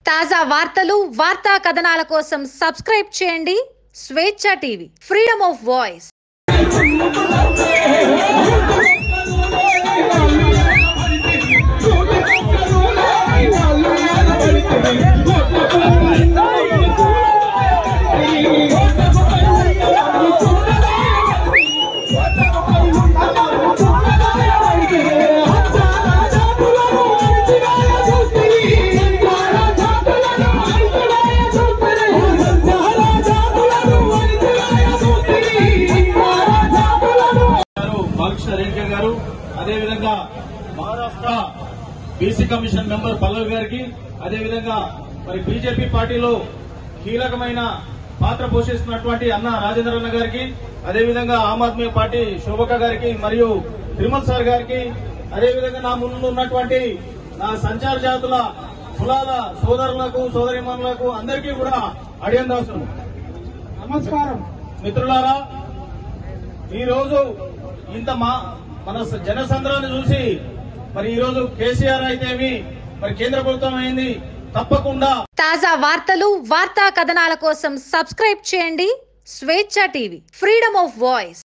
తాజా వార్తలు వార్తా కథనాల కోసం సబ్స్క్రైబ్ చేయండి స్వేచ్ఛ టీవీ ఫ్రీడమ్ ఆఫ్ వాయిస్ గారు బాలకృష్ణ రేణుక గారు అదేవిధంగా Maharashtra BC commission member Pallavi గారికి అదేవిధంగా మరి బీజేపీ పార్టీలో కీలకమైన పాత్ర పోషిస్తున్నటువంటి అన్న రాజేంద్ర అన్న గారికి అదేవిధంగా ఆమ్ ఆద్మీ పార్టీ శోభక గారికి మరియు తిరుమల్ సార్ గారికి అదేవిధంగా నా ముందు ఉన్నటువంటి నా సంచార జాతుల కులాల సోదరులకు సోదరిమణులకు అందరికీ కూడా అడియన్ దాసులు నమస్కారం మిత్రులారా ఈ రోజు ఇంత మా మన స- జనసంద్రాన్ని చూసి మరి ఈ రోజు కేసీఆర్ అయితేమి మరి కేంద్ర ప్రభుత్వం అయింది తప్పకుండా తాజా వార్తలు వార్తా కథనాల కోసం సబ్స్క్రైబ్ చేయండి స్వేచ్ఛ టీవీ ఫ్రీడమ్ ఆఫ్ వాయిస్